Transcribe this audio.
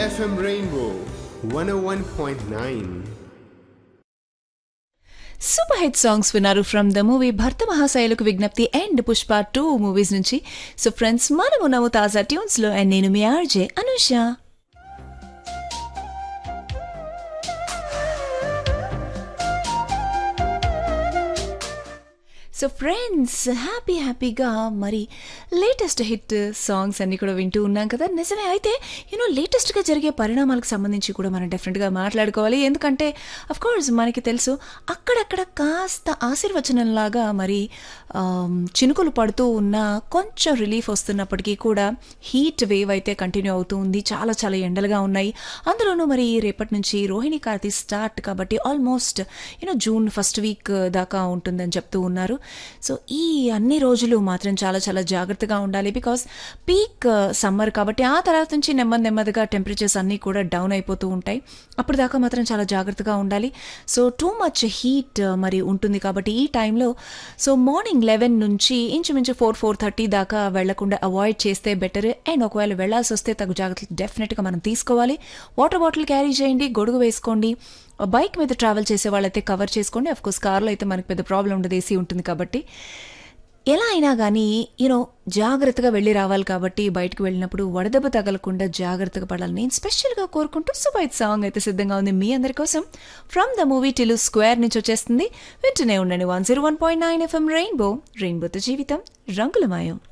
FM Rainbow 101.9. Super hit songs విన్నారు from the movie Bhartha Mahasayulaku Vignapthi and Pushpa two movies నుంచి so friends మనము నవ్వు తాజా ట్యూన్స్ లో అండ్ నేను మీ RJ Anusha so friends happy హ్యాపీగా మరి లేటెస్ట్ హిట్ సాంగ్స్ అన్ని కూడా వింటూ ఉన్నాం కదా నిజమే అయితే యూనో లేటెస్ట్గా జరిగే పరిణామాలకు సంబంధించి కూడా మనం డెఫినెట్గా మాట్లాడుకోవాలి ఎందుకంటే అఫ్ కోర్స్ మనకి తెలుసు అక్కడక్కడ కాస్త ఆశీర్వచనంలాగా మరి ఆమ్, చినుకులు పడుతూ ఉన్న కొంచెం రిలీఫ్ వస్తున్నప్పటికీ కూడా హీట్ వేవ్ అయితే కంటిన్యూ అవుతూ ఉంది చాలా చాలా ఎండలుగా ఉన్నాయి అందులోనూ మరి రేపటి నుంచి రోహిణి కార్తీ స్టార్ట్ కాబట్టి almost you know June first week దాకా ఉంటుందని చెప్తూ ఉన్నారు సో ఈ అన్ని రోజులు మాత్రం చాలా చాలా జాగ్రత్తగా ఉండాలి బికాస్ పీక్ సమ్మర్ కాబట్టి ఆ తర్వాత నుంచి నెమ్మది నెమ్మదిగా టెంపరేచర్స్ అన్నీ కూడా డౌన్ అయిపోతూ ఉంటాయి అప్పుడు దాకా మాత్రం చాలా జాగ్రత్తగా ఉండాలి సో టూ మచ్ హీట్ మరి ఉంటుంది కాబట్టి ఈ టైంలో సో మార్నింగ్ లెవెన్ నుంచి ఇంచుమించు ఫోర్ ఫోర్ థర్టీ దాకా వెళ్లకుండా అవాయిడ్ చేస్తే బెటర్ అండ్ ఒకవేళ వెళ్లాల్సి వస్తే తగు జాగ్రత్తలు డెఫినెట్గా మనం తీసుకోవాలి వాటర్ బాటిల్ క్యారీ చేయండి గొడుగు వేసుకోండి బైక్ మీద ట్రావెల్ చేసే వాళ్ళైతే కవర్ చేసుకోండి అఫ్ కోర్స్ కార్లో అయితే మనకి పెద్ద ప్రాబ్లం ఉండదు ఏసీ ఉంటుంది కాబట్టి ఎలా అయినా కానీ యూనో జాగ్రత్తగా వెళ్ళి రావాలి కాబట్టి బయటకు వెళ్ళినప్పుడు వడదెబ్బ తగలకుండా జాగ్రత్తగా పడాలి నేను స్పెషల్గా కోరుకుంటూ సుబైత్ సాంగ్ అయితే సిద్ధంగా ఉంది మీ అందరి కోసం from the movie Tillu square నుంచి వచ్చేస్తుంది వింటూనే ఉండండి one zero one point nine FM Rainbow రెయిన్బోతో జీవితం రంగులమయం